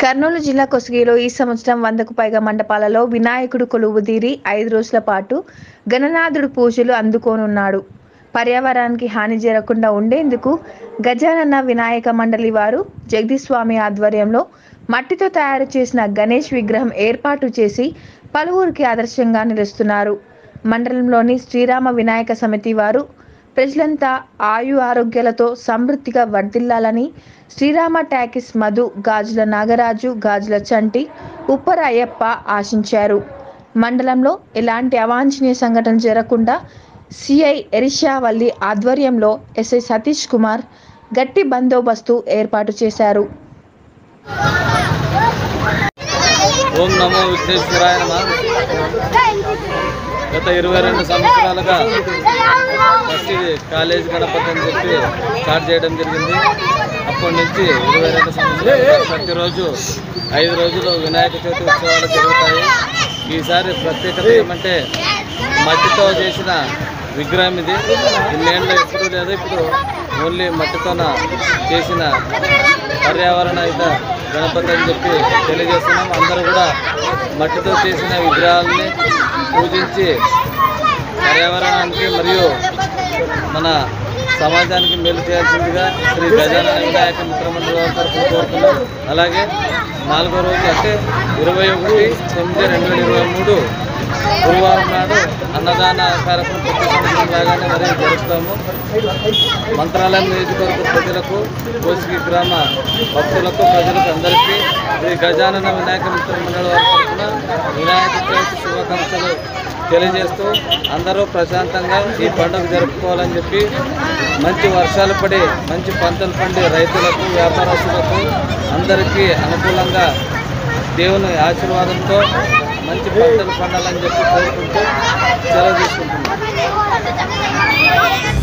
కర్నూలు జిల్లా కొసగిలో ఈ సంవత్సరం వందకు పైగా మండపాలలో వినాయకుడు కొలువు తీరి ఐదు రోజుల పాటు గణనాథుడు పూజలు అందుకోనున్నాడు పర్యావరణానికి హాని జరగకుండా ఉండేందుకు గజానన వినాయక మండలి వారు జగదీష్ స్వామి ఆధ్వర్యంలో మట్టితో తయారు చేసిన గణేష్ విగ్రహం ఏర్పాటు చేసి పలువురికి ఆదర్శంగా నిలుస్తున్నారు మండలంలోని శ్రీరామ వినాయక సమితి వారు ప్రజలంతా ఆయు ఆరోగ్యాలతో సమృద్ధిగా వర్ధిల్లాలని శ్రీరామ టాకీస్ మధు గాజుల నాగరాజు గాజుల చంటి ఉప్పర అయ్యప్ప ఆశించారు మండలంలో ఎలాంటి అవాంఛనీయ సంఘటన జరగకుండా సిఐ ఎరిషావల్లి ఆధ్వర్యంలో ఎస్ఐ సతీష్ కుమార్ గట్టి బందోబస్తు ఏర్పాటు చేశారు ఓం నమో విఘ్నేశ్వరాయ నమ గత ఇరవై రెండు సంవత్సరాలుగా ఫస్ట్ ఇది కాలేజ్ గణపతి అని చెప్పి స్టార్ట్ చేయడం జరిగింది అప్పటి నుంచి ఇరవై రెండు సంవత్సరాలుగా ప్రతిరోజు ఐదు రోజులు వినాయక చవితి ఉత్సవాలు జరుగుతాయి ఈసారి ప్రత్యేకత ఏమంటే మట్టితో చేసిన విగ్రహం ఇది ఇన్నేళ్ళు ఎప్పుడు లేదు ఇప్పుడు ఓన్లీ మట్టితోన చేసిన పర్యావరణ హిత గణపతి అని చెప్పి తెలియజేస్తున్నాం అందరూ కూడా మట్టితో చేసిన విగ్రహాలని పూజించి పర్యావరణానికి మరియు మన సమాజానికి మేలు చేయాల్సిందిగా శ్రీ గజానన వినాయక మిత్రమండలి వారి తరఫున కోరుతున్నాం అలాగే నాలుగో రోజు అంటే ఇరవై ఒకటి తొమ్మిది రెండు వేల ఇరవై మూడు గురువారం నాడు అన్నదాన కార్యక్రమం ప్రతి సంవత్సరం లాగానే మరి జరుపుతాము మంత్రాలయం నియోజకవర్గ ప్రజలకు కోసిగి గ్రామ భక్తులకు ప్రజలకు అందరికీ శ్రీ గజానన వినాయక మిత్ర మండలి వారి తరఫున వినాయక చవితి శుభాకాంక్షలు తెలియజేస్తూ అందరూ ప్రశాంతంగా ఈ పండుగ జరుపుకోవాలని చెప్పి మంచి వర్షాలు పడి మంచి పంటలు పండి రైతులకు వ్యాపారస్తులకు అందరికీ అనుకూలంగా దేవుని ఆశీర్వాదంతో మంచి పంటలు పండాలని చెప్పి కోరుకుంటూ సెలవు తీసుకుంటున్నాం